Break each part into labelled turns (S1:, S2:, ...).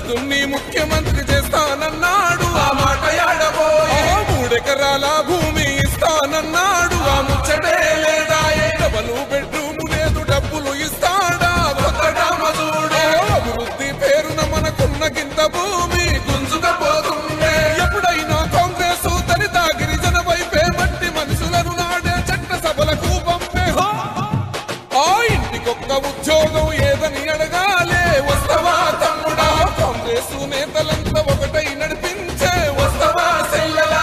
S1: దళితుణ్ణి ముఖ్యమంత్రి చేస్తానన్నాడు ఆ మాట ఆడబోయే మూడెకరాల భూమి ఇస్తానన్నాడు ఆ ముచ్చటే లేదా డబలు బెడ్రూమ్ లేదు డబ్బులు ఇస్తాడా కొత్తగా మధుడే అభివృద్ధి పేరున మనకున్న గింత భూమి గుంజుకపోతుండే ఎప్పుడైనా కాంగ్రెస్ దళిత గిరిజన వైపే మట్టి మనుషులను నాడే చట్ట సభలకు పంపే హో! ఆ ఇంటికొక్క ఉద్యోగం ఏదని అడగాలే వస్తవా తమ్ముడా కాంగ్రెస్ నేతలంతా ఒకటై నడిపించే వస్తవా సెల్లలా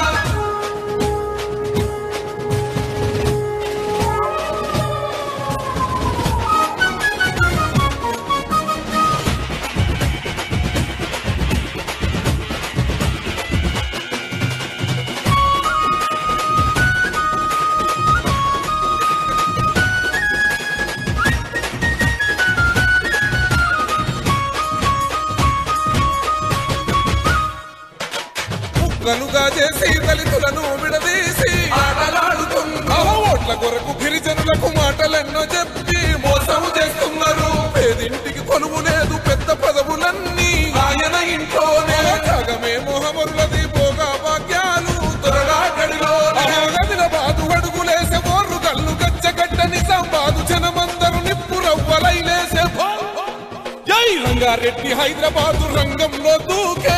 S1: ముక్కలుగా చేసి దళితులను విడదీసి ఆటలాడుతున్న ఓట్ల కొరకు గిరిజనులకు మాటలెన్నో చెప్పి మోసం చేస్తున్నారు పేదింటికి కొలువు లేదు పెద్ద పదవులన్నీ ఆయన ఇంట్లోనే జగమే మొహమరులది భోగా భాగ్యాలు త్వరగా గడిలో గదిల బాదు అడుగులేసే ఓర్రు కళ్ళు గచ్చగడ్డ నిజామాబాదు జనమందరు నిప్పు రవ్వలైలేసే జై రంగారెడ్డి హైదరాబాదు రంగంలో దూకే